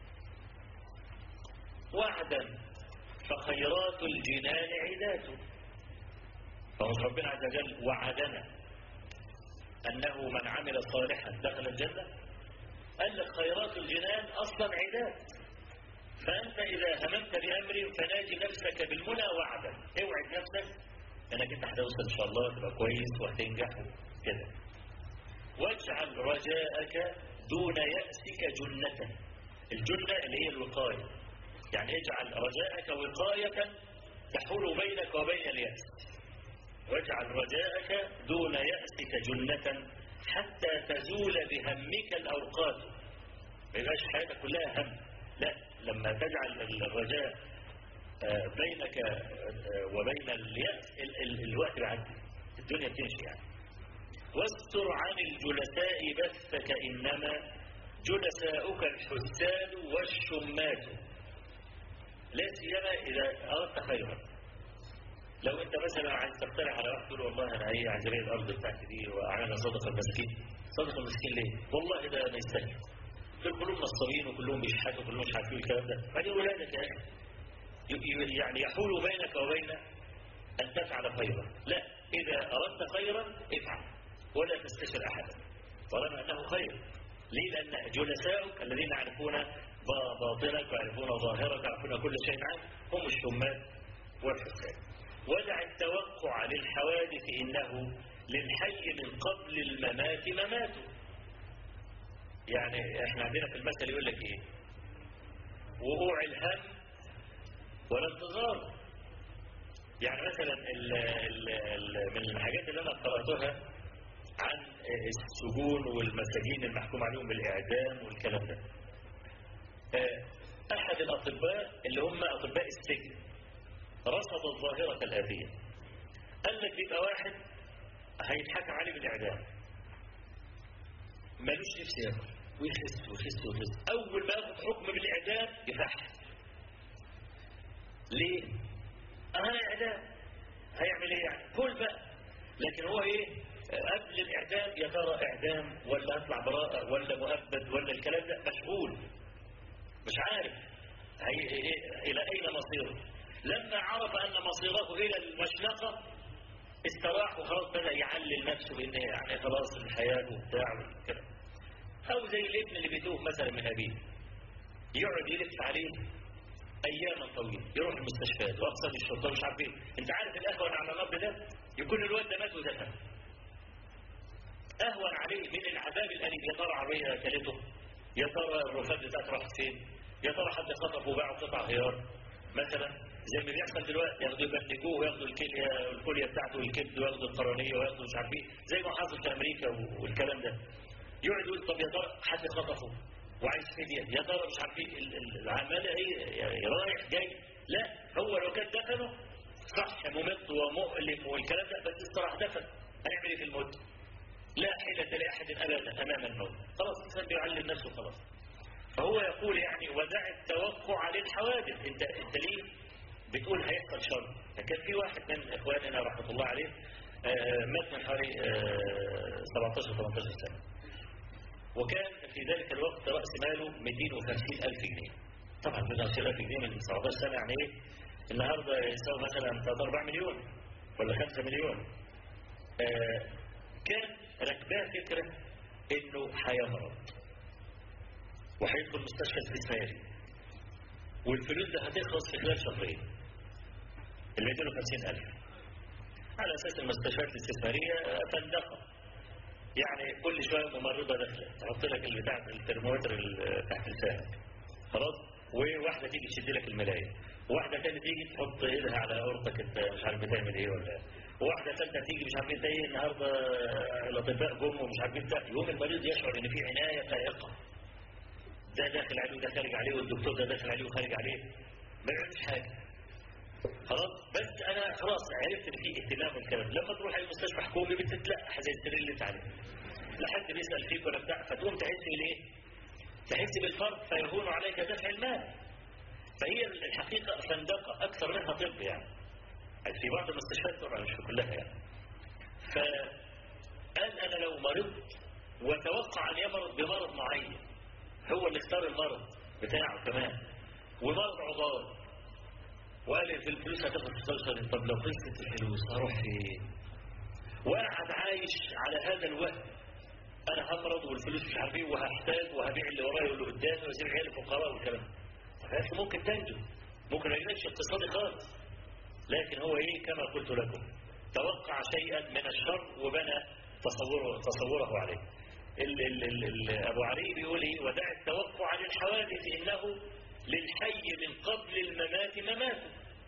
وعدا فخيرات الجنان عداته فهو ربنا عز وجل وعدنا أنه من عمل صالحا دخل الجنة قال لك خيرات الجنان أصلا عداد فأنت إذا هممت بأمر فناجي نفسك بالمنى وعدا اوعد نفسك أنك أنت هتوصل إن شاء الله تبقى كويس وهتنجح كده واجعل رجاءك دون يأسك جنة الجنة اللي هي الوقاية يعني اجعل رجاءك وقاية تحول بينك وبين اليأس واجعل رجاءك دون يأسك جنة حتى تزول بهمك الأوقات ما يبقاش حياتك كلها هم لا لما تجعل الرجاء بينك وبين اليأس الوقت بيعدي الدنيا بتمشي يعني واستر عن الجلساء بثك إنما جلساؤك الحسان والشمات لا سيما إذا أردت خيرا لو أنت مثلا عايز تقترح على واحد تقول والله أنا هي عايز أبيع الأرض بتاعتي دي وأعملها صدقة المسكين صدقة المسكين ليه؟ والله ده ما يستاهل دول كلهم نصابين وكلهم بيشحتوا وكلهم مش عارفين الكلام ده بعدين ولادك يا أخي يعني يحول بينك وبين أن تفعل خيرا لا إذا أردت خيرا افعل ولا تستشر أحدا طالما أنه خير ليه لأن جلساؤك الذين يعرفون باطنك ويعرفون ظاهرك ويعرفون كل شيء عنك هم الشمات والحسان ودع التوقع للحوادث إنه للحي من قبل الممات ممات يعني احنا عندنا في المثل يقول لك ايه وقوع الهم والانتظار يعني مثلا ال ال ال من الحاجات اللي انا قراتها عن السجون والمساجين المحكوم عليهم بالاعدام والكلام ده احد الاطباء اللي هم اطباء السجن رصد الظاهره الاتيه قال لك بيبقى واحد هيتحكم عليه بالاعدام ملوش نفس ياكل ويخس ويخس ويخس اول ما ياخد حكم بالاعدام يفحل ليه اه اعدام هيعمل ايه يعني كل بقى لكن هو ايه قبل الاعدام يا ترى اعدام ولا اطلع براءه ولا مؤبد ولا الكلام ده مشغول مش عارف هي إيه الى اين مصيره لما عرف ان مصيره الى المشنقه استراح وخلاص بدا يعلل نفسه بان يعني خلاص الحياه وبتاع والكلام او زي الابن اللي بيتوه مثلا من ابيه يقعد يلف عليه اياما طويله يروح المستشفيات واقسام الشرطه مش عارف ايه انت عارف الاهون على الرب ده يكون الواد ده مات ودفن اهون عليه من العذاب الاليم يا ترى عربيه اكلته يا ترى الرفات بتاعته راحت فين يا ترى حد خطف وباعه قطع غيار مثلا زي ما بيحصل دلوقتي ياخدوا يبنجوه وياخدوا الكليه الكليه بتاعته والكبد وياخدوا القرنيه وياخدوا مش عارف ايه زي ما حصل في امريكا والكلام ده يقعد يقول طب يا ترى حد خطفه وعايز فديه يا ترى مش عارف ايه العماله ايه رايح جاي لا هو لو كان دفنه صح ممت ومؤلم والكلام ده بس الصراحه دفن هيعمل ايه في الموت؟ لا حيلة لأحد أبدا أمام الموت خلاص الإنسان بيعلم نفسه خلاص فهو يقول يعني ودع التوقع للحوادث انت انت ليه بتقول هيحصل شر كان في واحد من اخواننا رحمه الله عليه آه مات من حوالي آه 17 18 سنه وكان في ذلك الوقت راس ماله 250 الف جنيه طبعا 250 الف جنيه من 17 سنه يعني ايه النهارده يساوي مثلا 3 4 مليون ولا 5 مليون آه كان ركباه فكره انه هيمرض وهيدخل مستشفى استثماري والفلوس ده هتخلص في خلال شهرين ال 250000 على اساس المستشفيات الاستثماريه فندقه يعني كل شويه ممرضه داخله تحط لك البتاع الترمومتر تحت لسانك خلاص وواحده تيجي تشد لك الملايه وواحده ثانيه تيجي تحط ايدها على عورتك انت مش عارف بتعمل ايه ولا وواحده ثالثه تيجي مش عارف انت ايه النهارده الاطباء جم ومش عارف انت يوم المريض يشعر ان في عنايه فائقه ده داخل عليه وده خارج عليه والدكتور ده داخل عليه وخارج عليه ما بيعملش حاجه خلاص بس انا خلاص عرفت ان في اهتمام والكلام لما تروح اي مستشفى حكومي بتتلقح زي السرير اللي انت عليه لا حد بيسال فيك ولا بتاع فتقوم تحس بالايه؟ تحس بالفرق فيهون عليك دفع المال فهي الحقيقه فندقه اكثر منها طب يعني في بعض المستشفيات طبعا مش في كلها يعني فقال انا لو مرضت وتوقع ان يمرض بمرض معين هو اللي اختار المرض بتاعه كمان ومرض عضال وقال في الفلوس هتاخد تسلسل طب لو خلصت الفلوس هروح فين وقعد عايش على هذا الوهم انا همرض والفلوس مش عارف ايه وهحتاج وهبيع اللي ورايا واللي قدامي واسيب عيالي فقراء والكلام ده ممكن تنجو ممكن ما يجيلكش اقتصادي خالص لكن هو ايه كما قلت لكم توقع شيئا من الشر وبنى تصوره تصوره عليه ال ال ال ال ابو علي بيقول ايه ودع التوقع للحوادث انه للحي من قبل الممات ممات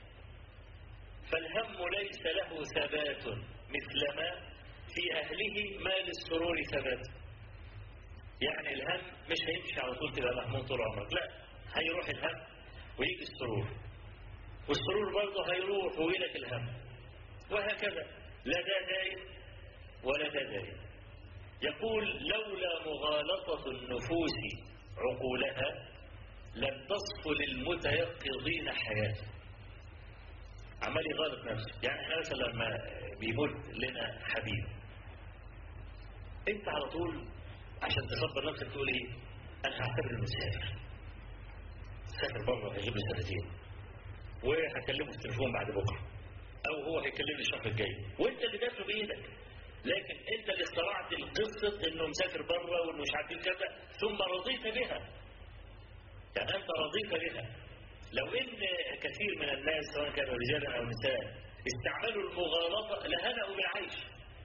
فالهم ليس له ثبات مثلما في أهله ما للسرور ثبات يعني الهم مش هيمشي على طول تبقى محمود طول عمرك لا هيروح الهم ويجي السرور والسرور برضه هيروح ويلك الهم وهكذا لا ده دايم ولا ده دايم يقول لولا مغالطة النفوس عقولها لم تصف للمتيقظين حياته عمال يغالط نفسه يعني احنا مثلا لما بيموت لنا حبيب انت على طول عشان تصبر نفسك تقول ايه انا هعتبر انه سافر سافر بره هيجيب لي سنتين وهكلمه في التليفون بعد بكره او هو هيكلمني الشهر الجاي وانت اللي دافع بايدك لكن انت اللي اخترعت القصه انه مسافر بره وانه مش عارف كذا ثم رضيت بها يعني أنت رضيت بها لو إن كثير من الناس سواء كانوا رجالا أو نساء استعملوا المغالطة لهنأوا بالعيش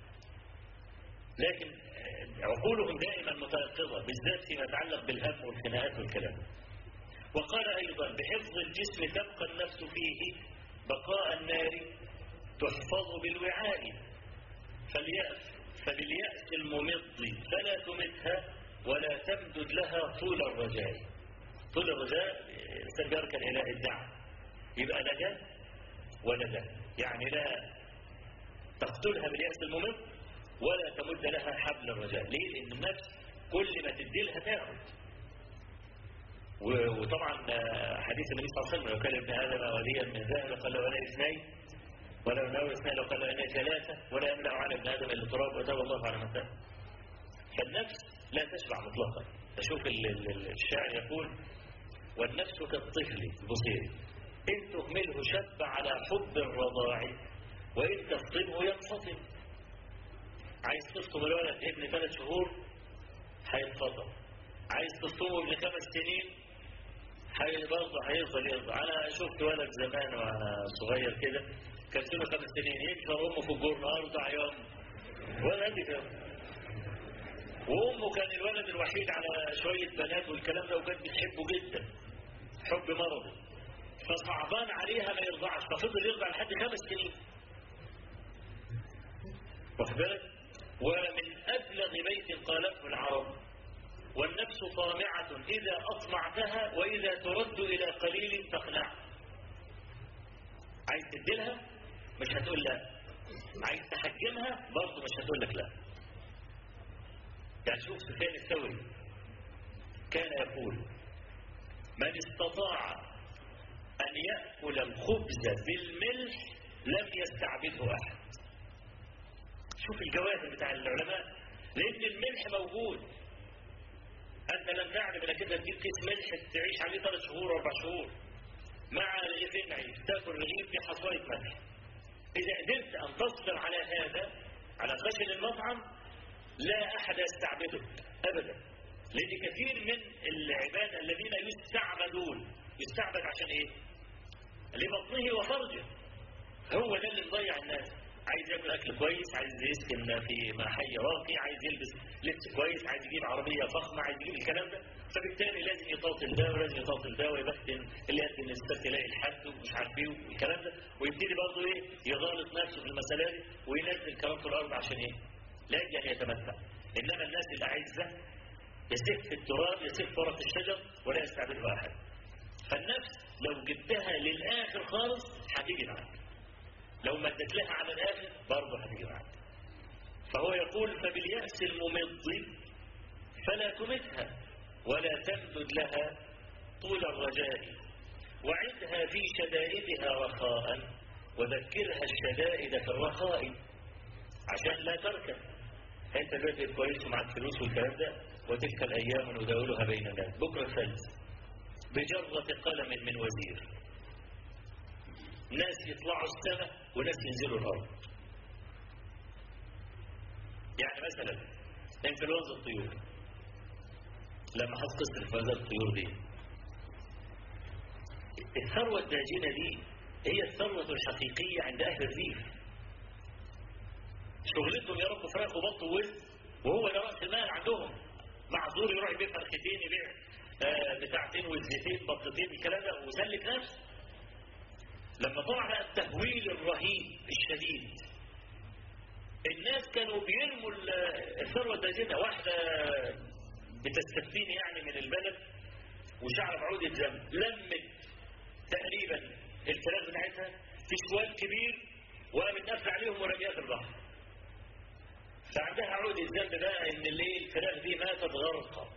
لكن عقولهم دائما متيقظة بالذات فيما يتعلق بالهم والخناقات والكلام وقال أيضا بحفظ الجسم تبقى النفس فيه بقاء النار تحفظ بالوعاء فاليأس فباليأس الممض فلا تمتها ولا تمدد لها طول الرجاء طول الرجاء الإنسان بيركن إلى الدعم يبقى لا ده ولا ده يعني لا تقتلها باليأس الممت ولا تمد لها حبل الرجاء ليه؟ لأن النفس كل ما تدي لها تاخد وطبعا حديث النبي صلى الله عليه وسلم لو كان ابن آدم وليا من ذهب قال له أنا اثنين ولو ناوي اثنين لو قال له أنا ثلاثة ولا يمنع على ابن آدم إلا التراب وتاب الله على من تاب فالنفس لا تشبع مطلقا تشوف الشاعر يقول والنفس كالطفل البصير إن تهمله شب على حب الرضاع وإن تفطمه ينفطم عايز تفطم الولد ابن ثلاث شهور هيتفطم عايز تفطمه ابن خمس سنين هي برضه هيفضل يرضى انا شفت ولد زمان وانا صغير كده كان سنه خمس سنين يمشي امه في الجرن ارضع يوم ولا قد كده وامه كان الولد الوحيد على شويه بنات والكلام ده وكانت بتحبه جدا حب مرضي فصعبان عليها ما يرضعش ففضل يرضع لحد خمس سنين واخد بالك ومن أبلغ بيت قالته العرب والنفس طامعة إذا أطمعتها وإذا ترد إلى قليل تقنع عايز تديلها مش هتقول لا عايز تحجمها برضه مش هتقول لك لا يعني شوف سفيان الثوري كان يقول من استطاع أن يأكل الخبز بالملح لم يستعبده أحد شوف الجواهر بتاع العلماء لأن الملح موجود أنت لم تعلم أنك أنت تجيب كيس ملح تعيش عليه ثلاث شهور أربع شهور مع رغيفين عيش تاكل رغيف في حصوية ملح إذا قدرت أن تصبر على هذا على خشن المطعم لا أحد يستعبدك أبدا لأن كثير من العباد الذين يستعبدون يستعبد عشان إيه؟ لبطنه وفرجه هو ده اللي مضيع الناس عايز ياكل اكل كويس عايز يسكن في محي راقي عايز يلبس لبس كويس عايز يجيب عربيه فخمه عايز يجيب الكلام ده فبالتالي لازم يطاطل ده ولازم يطاطل ده ويبهدل اللي يقدم الست يلاقي الحد ومش عارف ايه والكلام ده ويبتدي برضه ايه يغالط نفسه في المساله دي وينزل كرامته الارض عشان ايه؟ لاجل ان يتمتع انما الناس الاعزه يسف في التراب يسف ورق الشجر ولا يستعبده احد فالنفس لو جبتها للاخر خالص هتيجي معاك لو مدت لها على الآخر برضه هتيجي معاك فهو يقول فباليأس الممض فلا تمتها ولا تمدد لها طول الرجاء وعدها في شدائدها رخاء وذكرها الشدائد في الرخاء عشان لا تركب انت دلوقتي كويس ومعك فلوس والكلام ده وتلك الايام نداولها بين الناس بكره الثالث بجرة قلم من وزير ناس يطلعوا السماء وناس ينزلوا الارض يعني مثلا انفلونزا الطيور لما حصل قصه انفلونزا الطيور دي الثروه الداجنه دي هي الثروه الحقيقيه عند اهل الريف شغلتهم يربوا فراخ وبط ووز وهو ده راس المال عندهم معذور يروح يبيع فرختين يبيع آه بتاعتين وزيتين بطتين الكلام ده وسلك نفسه لما طلع بقى التهويل الرهيب الشديد الناس كانوا بيرموا الثروه الداجنه واحده بتستفيني يعني من البلد وشعر بعود الذنب لمت تقريبا الفراخ بتاعتها في شوال كبير وقامت قافله عليهم ورميها في البحر فعندها عود الذنب بقى ان الليل الفراخ دي ماتت غرقه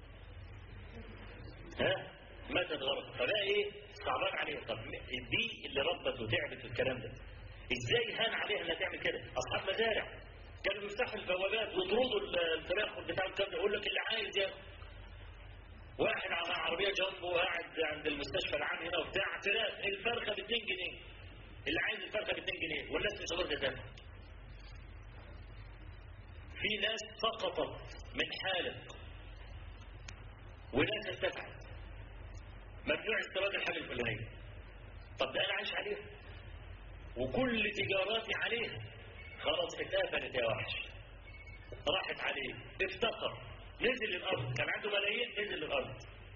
ها ماتت غرقه فبقى ايه صعبان عليها طب دي اللي ربت وتعبت والكلام ده ازاي هان عليها انها تعمل كده اصحاب مزارع كانوا بيفتحوا البوابات ويطردوا الفراخ بتاع الكلام ده يقول لك اللي عايز ياخد واحد على عربيه جنبه قاعد عند المستشفى العام هنا وبتاع فراخ الفرخه ب 2 جنيه اللي عايز الفرخه ب 2 جنيه والناس مش راضيه تاكل في ناس سقطت من حالق وناس ارتفعت ممنوع استيراد الحاجه الفلانيه طب ده انا عايش عليها وكل تجاراتي عليها خلاص اتقفلت يا وحش راحت عليه افتقر نزل الارض كان عنده ملايين نزل الارض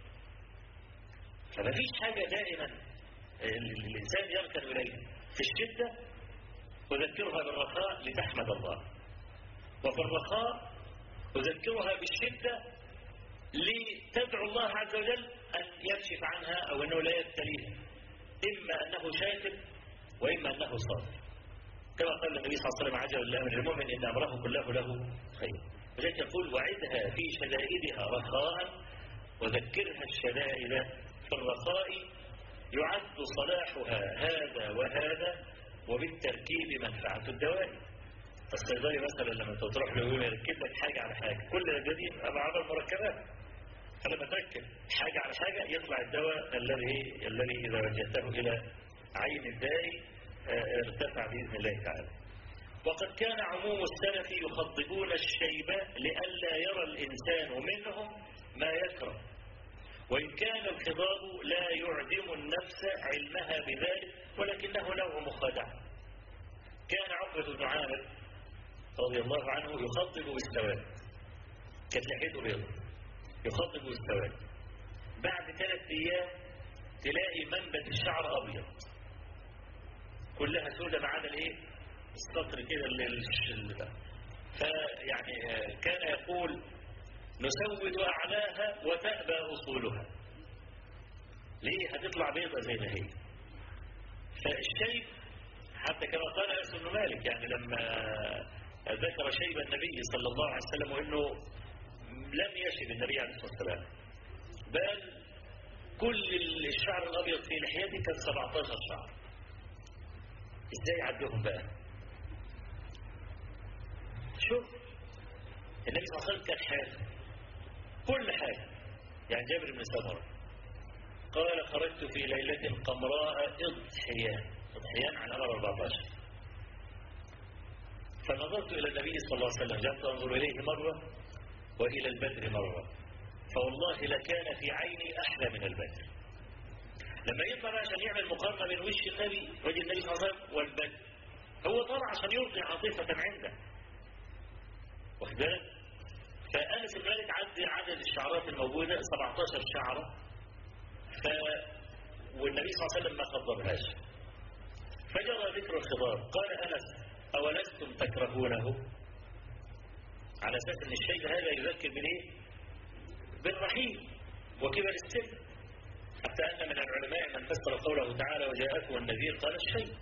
فمفيش حاجه دائما الانسان يركن اليها في الشده اذكرها بالرخاء لتحمد الله وفي الرخاء اذكرها بالشده لتدعو الله عز وجل أن يكشف عنها أو أنه لا يبتليها إما أنه شاكر وإما أنه صابر كما قال النبي صلى الله عليه وسلم عجل الله من المؤمن إن أمره كله له خير ولذلك يقول وعدها في شدائدها رخاء وذكرها الشدائد في الرخاء يعد صلاحها هذا وهذا وبالتركيب منفعة الدواء الصيدلي مثلا لما تروح له يقول يركب لك حاجة على حاجة كل جديد أبعاد المركبات فلما تركب حاجة على حاجة يطلع الدواء الذي الذي إذا وجهته إلى عين الداء ارتفع بإذن الله تعالى وقد كان عموم السلف يخضبون الشيب لئلا يرى الإنسان منهم ما يكره وإن كان الخضاب لا يعدم النفس علمها بذلك ولكنه نوع مخادعة كان عقبة بن عامر رضي الله عنه يخضب بالسواد كانت لحيته بيضة يخضب بالسواد بعد ثلاث أيام تلاقي منبت الشعر أبيض كلها سودة ما عدا الايه السطر كده اللي اللي ده فيعني آه، كان يقول نسود أعلاها وتأبى أصولها ليه هتطلع بيضة زي ما هي فالشيب حتى كما قال أنس بن مالك يعني لما ذكر شيب النبي صلى الله عليه وسلم وأنه لم يشب النبي عليه الصلاة والسلام بل كل الشعر الأبيض في لحيته كان 17 شعر ازاي يعدهم بقى شوف النبي صلى الله عليه وسلم كان حاجة كل حاجة يعني جابر بن سمرة قال خرجت في ليلة قمراء اضحيان اضحيان عن أمر 14 فنظرت إلى النبي صلى الله عليه وسلم جعلت أنظر إليه مرة وإلى البدر مرة فوالله لكان في عيني أحلى من البدر لما يطلع بقى عشان يعمل مقارنة بين وش النبي وجه النبي صلى الله عليه وسلم والبدر هو طلع عشان يرضي عاطفة عنده واخد بالك فأنس بن مالك عد عدد الشعرات الموجودة 17 شعرة ف والنبي صلى الله عليه وسلم ما خضبهاش فجرى ذكر الخضاب قال أنس أولستم تكرهونه على أساس أن الشيء هذا يذكر بالإيه بالرحيم وكبر السن حتى أن من العلماء من فسر قوله تعالى وجاءته النذير قال الشيء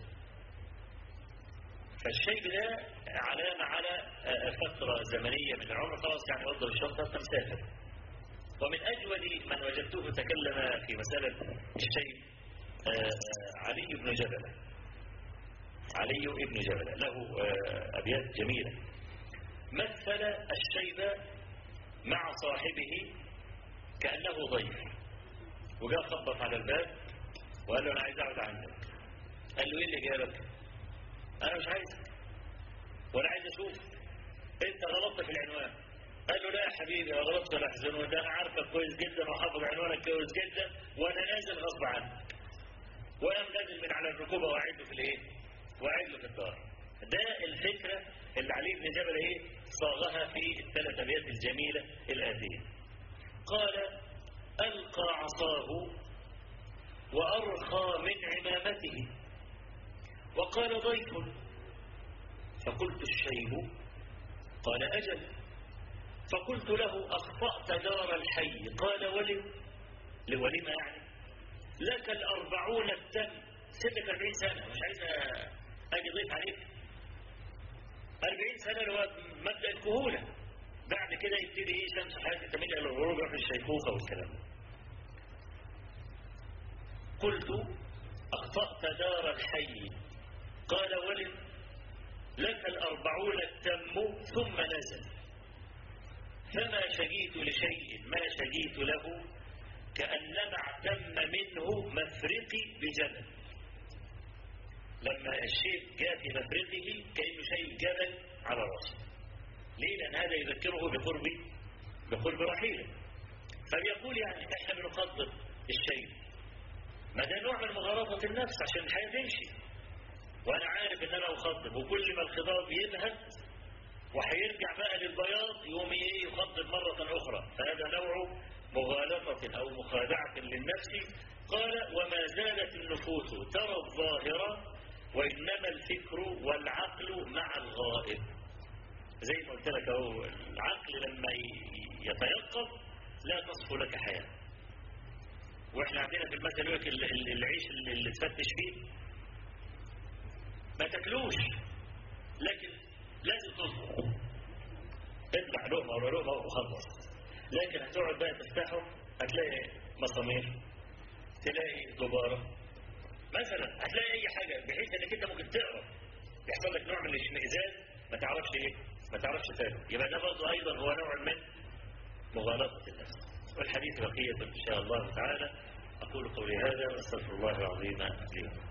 فالشيء ده علامة على فترة زمنية من العمر خلاص يعني وضع الشرطة تمسافر ومن أجود من وجدته تكلم في مسألة الشيء علي بن جبلة علي بن جبلة له أبيات جميلة مثل الشيب مع صاحبه كأنه ضيف وجاء خبط على الباب وقال له أنا عايز أقعد عندك قال له إيه اللي جابك أنا مش عايزك ولا عايز أشوف أنت غلطت في العنوان قال له لا يا حبيبي أنا غلطت ولا أحزن ده أنا عارفك كويس جدا وحافظ عنوانك كويس جدا وأنا نازل غصب عنك وأنا نازل من على الركوبة وأعد له في الإيه؟ وأعد له في الدار ده الفكرة اللي علي بن جبل إيه؟ صاغها في الثلاث أبيات الجميلة الآتية قال ألقى عصاه وأرخى من عمامته وقال ضيف فقلت الشيب قال أجل فقلت له أخطأت دار الحي قال ولم لولم يعني لك الأربعون التم سنك أربعين سنة مش عايز أجي ضيف عليك أربعين سنة اللي هو مبدأ الكهولة بعد كده يبتدي ايه شمس حياتي تميل الى الغروب يروح الشيخوخة والكلام ده قلت أخطأت دار الحي قال ولد لك الأربعون التم ثم نزل فما شجيت لشيء ما شجيت له كأنما اعتم منه مفرقي بجبل لما الشيء جاء في مفرقه كأنه شيء جبل على رأسه ليه لأن هذا يذكره بقرب بقرب رحيله فبيقول يعني احنا بنقدر الشيء ما ده نوع من مغالطة النفس عشان الحياة تمشي وانا عارف ان انا اخضب وكل ما الخضاب ينهد وهيرجع بقى للبياض يقوم ايه يخضب مرة اخرى فهذا نوع مغالطة او مخادعة للنفس قال وما زالت النفوس ترى الظاهرة وانما الفكر والعقل مع الغائب زي ما قلت لك اهو العقل لما يتيقظ لا تصفو لك حياة واحنا عندنا في المثل يقول العيش اللي تفتش فيه ما تاكلوش لكن لازم تصبر اطلع لقمه ولا لقمه وخلص لكن هتقعد بقى تفتحه هتلاقي مسامير تلاقي دباره مثلا هتلاقي اي حاجه بحيث انك انت ممكن تقرا يحصل لك نوع من الاشمئزاز ما تعرفش ايه ما تعرفش تاكل يبقى ده برضه ايضا هو نوع من مغالطه النفس والحديث بقيه ان شاء الله تعالى اقول قولي هذا واستغفر الله العظيم لي